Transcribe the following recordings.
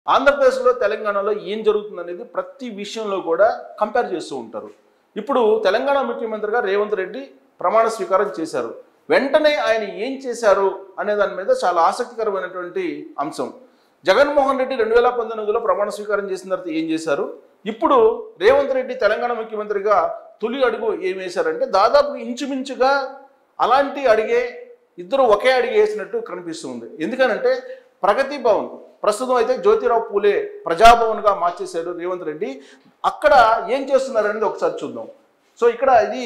ఆంధ్రప్రదేశ్లో తెలంగాణలో ఏం జరుగుతుంది అనేది ప్రతి విషయంలో కూడా కంపేర్ చేస్తూ ఉంటారు ఇప్పుడు తెలంగాణ ముఖ్యమంత్రిగా రేవంత్ రెడ్డి ప్రమాణ స్వీకారం చేశారు వెంటనే ఆయన ఏం చేశారు అనే దాని మీద చాలా ఆసక్తికరమైనటువంటి అంశం జగన్మోహన్ రెడ్డి రెండు వేల పంతొమ్మిదిలో ప్రమాణ స్వీకారం చేసిన తర్వాత ఏం చేశారు ఇప్పుడు రేవంత్ రెడ్డి తెలంగాణ ముఖ్యమంత్రిగా తొలి అడుగు ఏం వేశారంటే దాదాపు ఇంచుమించుగా అలాంటి అడిగే ఇద్దరు ఒకే అడిగి వేసినట్టు కనిపిస్తుంది ఎందుకనంటే ప్రగతి భవన్ ప్రస్తుతం అయితే జ్యోతిరావు పూలే ప్రజాభవన్గా మార్చేశాడు రేవంత్ రెడ్డి అక్కడ ఏం చేస్తున్నారనేది ఒకసారి చూద్దాం సో ఇక్కడ ఇది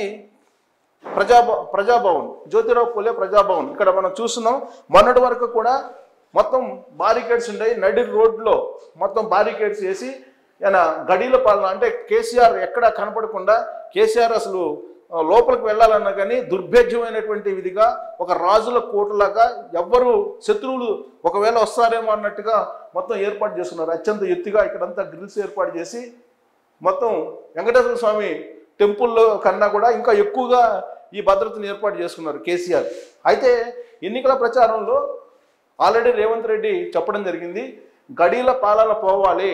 ప్రజాభ ప్రజాభవన్ జ్యోతిరావు పూలే ప్రజాభవన్ ఇక్కడ మనం చూస్తున్నాం మొన్నటి వరకు కూడా మొత్తం బారికేడ్స్ ఉన్నాయి నడి రోడ్లో మొత్తం బారికేడ్స్ వేసి ఆయన గడిల పాలన అంటే కేసీఆర్ ఎక్కడ కనపడకుండా కేసీఆర్ అసలు ఆ, లోపలికి వెళ్ళాలన్నా కానీ దుర్భేద్యమైనటువంటి విధిగా ఒక రాజుల కోటలాగా ఎవ్వరు శత్రువులు ఒకవేళ వస్తారేమో అన్నట్టుగా మొత్తం ఏర్పాటు చేసుకున్నారు అత్యంత ఎత్తుగా ఇక్కడంతా గ్రిల్స్ ఏర్పాటు చేసి మొత్తం వెంకటేశ్వర స్వామి టెంపుల్లో కన్నా కూడా ఇంకా ఎక్కువగా ఈ భద్రతను ఏర్పాటు చేసుకున్నారు కేసీఆర్ అయితే ఎన్నికల ప్రచారంలో ఆల్రెడీ రేవంత్ రెడ్డి చెప్పడం జరిగింది గడీల పాలన పోవాలి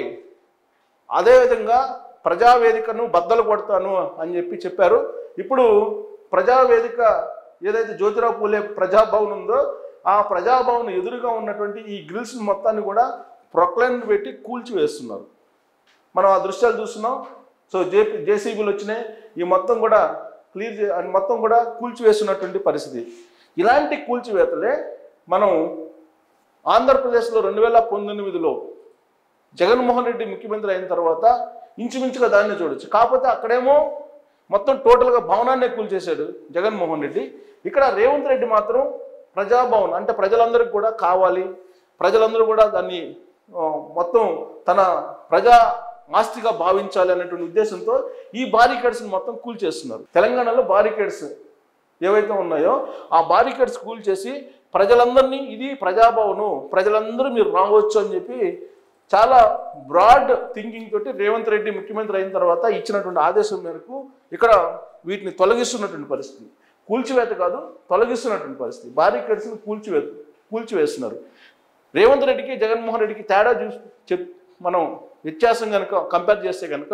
అదేవిధంగా ప్రజావేదికను బద్దలు కొడతాను అని చెప్పి చెప్పారు ఇప్పుడు ప్రజావేదిక ఏదైతే జ్యోతిరావు పూలే ప్రజాభవన్ ఉందో ఆ ప్రజాభవన్ ఎదురుగా ఉన్నటువంటి ఈ గ్రిల్స్ మొత్తాన్ని కూడా ప్రొక్లైన్ పెట్టి కూల్చివేస్తున్నారు మనం ఆ దృశ్యాలు చూస్తున్నాం సో జే జేసీబీలు వచ్చినాయి ఈ మొత్తం కూడా క్లియర్ చే అది మొత్తం కూడా కూల్చివేస్తున్నటువంటి పరిస్థితి ఇలాంటి కూల్చివేతలే మనం ఆంధ్రప్రదేశ్లో రెండు వేల పంతొమ్మిదిలో జగన్మోహన్ రెడ్డి ముఖ్యమంత్రి అయిన తర్వాత ఇంచుమించుగా దాన్ని చూడొచ్చు కాకపోతే అక్కడేమో మొత్తం టోటల్గా భవనాన్నే కూల్చేశాడు జగన్మోహన్ రెడ్డి ఇక్కడ రేవంత్ రెడ్డి మాత్రం ప్రజాభవన్ అంటే ప్రజలందరికీ కూడా కావాలి ప్రజలందరూ కూడా దాన్ని ఆ, మొత్తం తన ప్రజా ఆస్తిగా భావించాలి అనేటువంటి ఉద్దేశంతో ఈ బారికేడ్స్ని మొత్తం కూల్చేస్తున్నారు తెలంగాణలో బారికేడ్స్ ఏవైతే ఉన్నాయో ఆ బారికేడ్స్ కూల్చేసి ప్రజలందరినీ ఇది ప్రజాభవను ప్రజలందరూ మీరు రావచ్చు అని చెప్పి చాలా బ్రాడ్ థింకింగ్ తోటి రేవంత్ రెడ్డి ముఖ్యమంత్రి అయిన తర్వాత ఇచ్చినటువంటి ఆదేశం మేరకు ఇక్కడ వీటిని తొలగిస్తున్నటువంటి పరిస్థితి కూల్చివేత కాదు తొలగిస్తున్నటువంటి పరిస్థితి బారికేడ్స్ని కూల్చివే కూల్చివేస్తున్నారు రేవంత్ రెడ్డికి జగన్మోహన్ రెడ్డికి తేడా చూసి చెప్ మనం వ్యత్యాసం కనుక కంపేర్ చేస్తే కనుక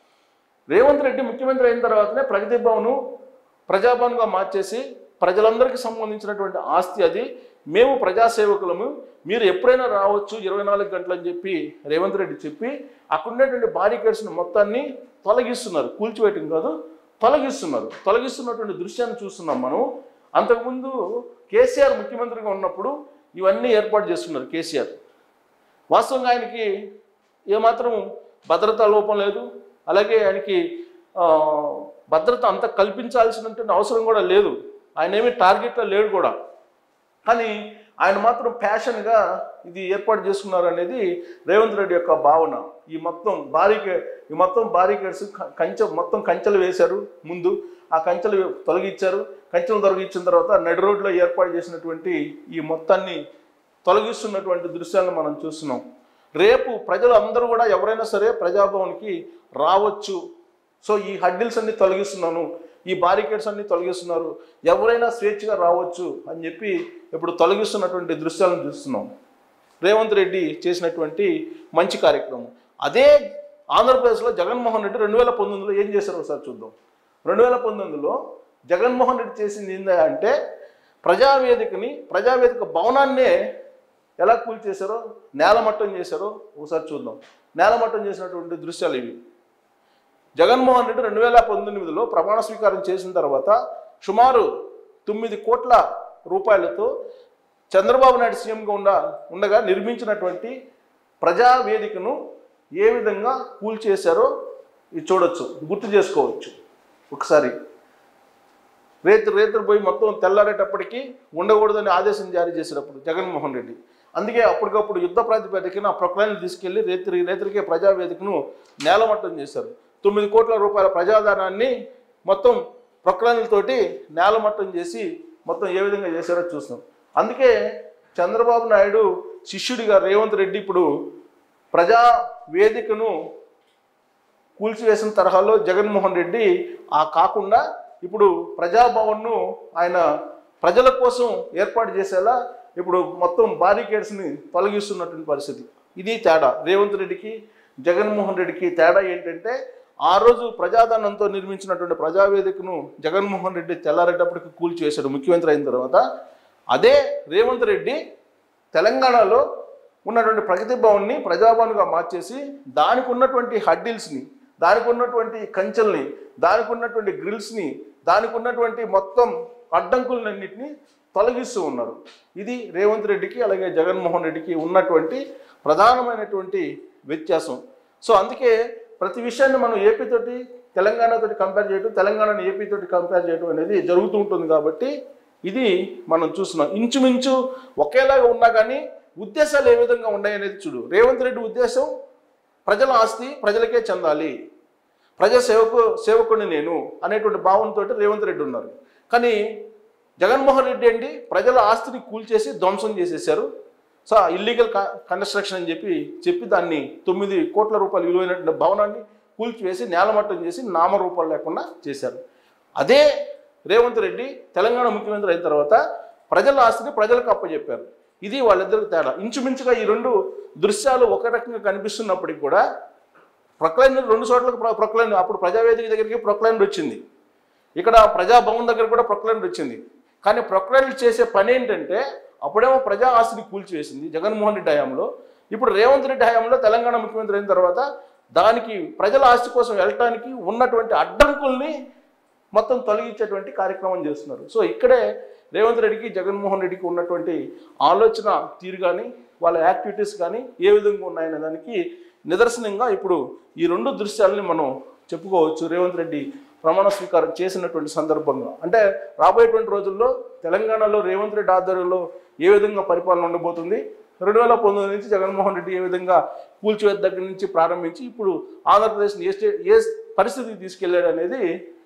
రేవంత్ రెడ్డి ముఖ్యమంత్రి అయిన తర్వాతనే ప్రగతి భవను ప్రజాభవన్గా మార్చేసి ప్రజలందరికీ సంబంధించినటువంటి ఆస్తి అది మేము ప్రజాసేవకులము మీరు ఎప్పుడైనా రావచ్చు ఇరవై నాలుగు గంటలు అని చెప్పి రేవంత్ రెడ్డి చెప్పి అక్కడ ఉన్నటువంటి బారికేడ్స్ని మొత్తాన్ని తొలగిస్తున్నారు కూల్చివేయటం కాదు తొలగిస్తున్నారు తొలగిస్తున్నటువంటి దృశ్యాన్ని చూస్తున్నాం మనం అంతకుముందు కేసీఆర్ ముఖ్యమంత్రిగా ఉన్నప్పుడు ఇవన్నీ ఏర్పాటు చేస్తున్నారు కేసీఆర్ వాస్తవంగా ఆయనకి ఏమాత్రం భద్రతా లోపం లేదు అలాగే ఆయనకి ఆ, భద్రత అంత కల్పించాల్సినటువంటి అవసరం కూడా లేదు ఆయన ఏమి టార్గెట్లో లేడు కూడా కానీ ఆయన మాత్రం ప్యాషన్గా ఇది ఏర్పాటు చేసుకున్నారు అనేది రేవంత్ రెడ్డి యొక్క భావన ఈ మొత్తం బారికే ఈ మొత్తం బారికేడ్స్ కంచె మొత్తం కంచెలు వేశారు ముందు ఆ కంచెలు తొలగించారు కంచెలు తొలగించిన తర్వాత నడి రోడ్లో ఏర్పాటు చేసినటువంటి ఈ మొత్తాన్ని తొలగిస్తున్నటువంటి దృశ్యాలను మనం చూస్తున్నాం రేపు ప్రజలు అందరూ కూడా ఎవరైనా సరే ప్రజాభవన్కి రావచ్చు సో ఈ హడ్డిల్స్ అన్ని తొలగిస్తున్నాను ఈ బారికేడ్స్ అన్ని తొలగిస్తున్నారు ఎవరైనా స్వేచ్ఛగా రావచ్చు అని చెప్పి ఇప్పుడు తొలగిస్తున్నటువంటి దృశ్యాలను చూస్తున్నాం రేవంత్ రెడ్డి చేసినటువంటి మంచి కార్యక్రమం అదే ఆంధ్రప్రదేశ్లో జగన్మోహన్ రెడ్డి రెండు వేల పంతొమ్మిదిలో ఏం చేశారో ఒకసారి చూద్దాం రెండు వేల పంతొమ్మిదిలో జగన్మోహన్ రెడ్డి చేసింది ఏందా అంటే ప్రజావేదికని ప్రజావేదిక భవనాన్నే ఎలా కూల్చేశారో నేలమట్టం చేశారో ఒకసారి చూద్దాం నేలమట్టం చేసినటువంటి దృశ్యాలు ఇవి జగన్మోహన్ రెడ్డి రెండు వేల పంతొమ్మిదిలో ప్రమాణ స్వీకారం చేసిన తర్వాత సుమారు తొమ్మిది కోట్ల రూపాయలతో చంద్రబాబు నాయుడు సీఎంగా ఉండ ఉండగా నిర్మించినటువంటి ప్రజావేదికను ఏ విధంగా కూల్చేశారో ఇది చూడొచ్చు గుర్తు చేసుకోవచ్చు ఒకసారి రేత్రి రేత్రి పోయి మొత్తం తెల్లారేటప్పటికి ఉండకూడదని ఆదేశం జారీ చేసినప్పుడు జగన్మోహన్ రెడ్డి అందుకే అప్పటికప్పుడు యుద్ధ ప్రాతిపదికన ఆ ప్రొక్లైన్ తీసుకెళ్లి రేత్రి రేత్రికే ప్రజావేదికను నేలమట్టం చేశారు తొమ్మిది కోట్ల రూపాయల ప్రజాధనాన్ని మొత్తం ప్రొక్లైన్లతోటి నేలమట్టం చేసి మొత్తం ఏ విధంగా చేశారో చూస్తాం అందుకే చంద్రబాబు నాయుడు శిష్యుడిగా రేవంత్ రెడ్డి ఇప్పుడు ప్రజా వేదికను కూల్చివేసిన తరహాలో జగన్మోహన్ రెడ్డి ఆ కాకుండా ఇప్పుడు ప్రజాభవన్ను ఆయన ప్రజల కోసం ఏర్పాటు చేసేలా ఇప్పుడు మొత్తం బారికేడ్స్ని తొలగిస్తున్నటువంటి పరిస్థితి ఇది తేడా రేవంత్ రెడ్డికి జగన్మోహన్ రెడ్డికి తేడా ఏంటంటే ఆ రోజు ప్రజాధనంతో నిర్మించినటువంటి ప్రజావేదికను జగన్మోహన్ రెడ్డి తెల్లారేటప్పటికి కూల్చివేశాడు ముఖ్యమంత్రి అయిన తర్వాత అదే రేవంత్ రెడ్డి తెలంగాణలో ఉన్నటువంటి ప్రగతి భవన్ని ప్రజాభవన్గా మార్చేసి దానికి ఉన్నటువంటి హడ్డిల్స్ని దానికి ఉన్నటువంటి కంచెల్ని దానికి ఉన్నటువంటి గ్రిల్స్ని దానికి ఉన్నటువంటి మొత్తం అడ్డంకులన్నింటినీ తొలగిస్తూ ఉన్నారు ఇది రేవంత్ రెడ్డికి అలాగే జగన్మోహన్ రెడ్డికి ఉన్నటువంటి ప్రధానమైనటువంటి వ్యత్యాసం సో అందుకే ప్రతి విషయాన్ని మనం ఏపీ తోటి తెలంగాణతోటి కంపేర్ చేయడం తెలంగాణని ఏపీ తోటి కంపేర్ చేయడం అనేది జరుగుతూ ఉంటుంది కాబట్టి ఇది మనం చూస్తున్నాం ఇంచుమించు ఒకేలాగా ఉన్నా కానీ ఉద్దేశాలు ఏ విధంగా ఉన్నాయి అనేది చూడు రేవంత్ రెడ్డి ఉద్దేశం ప్రజల ఆస్తి ప్రజలకే చెందాలి ప్రజా సేవకు సేవకుని నేను అనేటువంటి భావంతో రేవంత్ రెడ్డి ఉన్నారు కానీ జగన్మోహన్ రెడ్డి అండి ప్రజల ఆస్తిని కూల్చేసి ధ్వంసం చేసేసారు సో ఇల్లీగల్ కన్స్ట్రక్షన్ అని చెప్పి చెప్పి దాన్ని తొమ్మిది కోట్ల రూపాయలు విలువైనటువంటి భవనాన్ని కూల్చివేసి నేలమట్టం చేసి నామరూపాలు లేకుండా చేశారు అదే రేవంత్ రెడ్డి తెలంగాణ ముఖ్యమంత్రి అయిన తర్వాత ప్రజల ఆస్తిని ప్రజలకు అప్పచెప్పారు ఇది వాళ్ళిద్దరికి తేడా ఇంచుమించుగా ఈ రెండు దృశ్యాలు ఒక రకంగా కనిపిస్తున్నప్పటికీ కూడా ప్రొక్లైన్ రెండు చోట్లకు ప్ర- ప్రొక్లైన్ అప్పుడు ప్రజావేదిక దగ్గరికి ప్రొక్లైన్ వచ్చింది ఇక్కడ ప్రజాభవన్ దగ్గర కూడా ప్రొక్లైన్ వచ్చింది కానీ ప్రొక్లైన్ చేసే పని ఏంటంటే అప్పుడేమో ప్రజా ఆస్తిని కూల్చివేసింది జగన్మోహన్ రెడ్డి హయాంలో ఇప్పుడు రేవంత్ రెడ్డి హయాంలో తెలంగాణ ముఖ్యమంత్రి అయిన తర్వాత దానికి ప్రజల ఆస్తి కోసం వెళ్ళటానికి ఉన్నటువంటి అడ్డంకుల్ని మొత్తం తొలగించేటువంటి కార్యక్రమం చేస్తున్నారు సో ఇక్కడే రేవంత్ రెడ్డికి జగన్మోహన్ రెడ్డికి ఉన్నటువంటి ఆలోచన తీరు కానీ వాళ్ళ యాక్టివిటీస్ కానీ ఏ విధంగా ఉన్నాయనే దానికి నిదర్శనంగా ఇప్పుడు ఈ రెండు దృశ్యాలని మనం చెప్పుకోవచ్చు రేవంత్ రెడ్డి ప్రమాణ స్వీకారం చేసినటువంటి సందర్భంగా అంటే రాబోయేటువంటి రోజుల్లో తెలంగాణలో రేవంత్ రెడ్డి ఆధ్వర్యంలో ఏ విధంగా పరిపాలన ఉండబోతుంది రెండు వేల పంతొమ్మిది నుంచి జగన్మోహన్ రెడ్డి ఏ విధంగా కూల్చివేత దగ్గర నుంచి ప్రారంభించి ఇప్పుడు ఆంధ్రప్రదేశ్ని ఏ స్టే ఏ పరిస్థితికి తీసుకెళ్ళాడు అనేది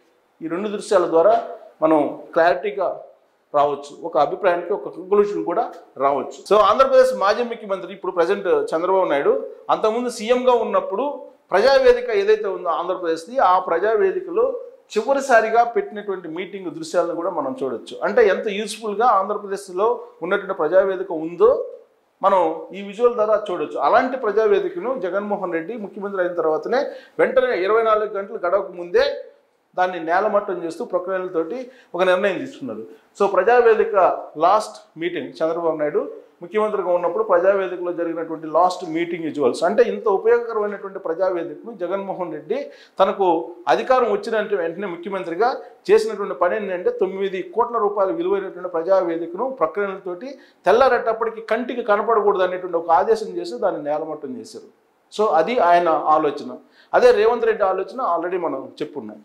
ఈ రెండు దృశ్యాల ద్వారా మనం క్లారిటీగా రావచ్చు ఒక అభిప్రాయానికి ఒక కంక్లూషన్ కూడా రావచ్చు సో ఆంధ్రప్రదేశ్ మాజీ ముఖ్యమంత్రి ఇప్పుడు ప్రజెంట్ చంద్రబాబు నాయుడు అంతకుముందు సీఎంగా ఉన్నప్పుడు ప్రజావేదిక ఏదైతే ఉందో ఆంధ్రప్రదేశ్ది ఆ ప్రజావేదికలో చివరిసారిగా పెట్టినటువంటి మీటింగ్ దృశ్యాలను కూడా మనం చూడొచ్చు అంటే ఎంత యూస్ఫుల్గా ఆంధ్రప్రదేశ్లో ఉన్నటువంటి ప్రజావేదిక ఉందో మనం ఈ విజువల్ ద్వారా చూడొచ్చు అలాంటి ప్రజావేదికను జగన్మోహన్ రెడ్డి ముఖ్యమంత్రి అయిన తర్వాతనే వెంటనే ఇరవై నాలుగు గంటలు గడవక ముందే దాన్ని నేలమట్టం చేస్తూ ప్రక్రియలతోటి ఒక నిర్ణయం తీసుకున్నారు so Praja Vedika last meeting Chandrababu Naidu ముఖ్యమంత్రిగా ఉన్నప్పుడు ప్రజావేదికలో జరిగినటువంటి లాస్ట్ మీటింగ్ విజువల్స్ అంటే ఇంత ఉపయోగకరమైనటువంటి ప్రజావేదికను జగన్మోహన్ రెడ్డి తనకు అధికారం వచ్చిన వెంటనే ముఖ్యమంత్రిగా చేసినటువంటి పని ఏంటంటే తొమ్మిది కోట్ల రూపాయల విలువైనటువంటి ప్రజావేదికను ప్రక్రియలతోటి తెల్లారేటప్పటికి కంటికి కనపడకూడదు అనేటువంటి ఒక ఆదేశం చేసి దాన్ని నేలమట్టం చేశారు సో అది ఆయన ఆలోచన అదే రేవంత్ రెడ్డి ఆలోచన ఆల్రెడీ మనం చెప్పున్నాం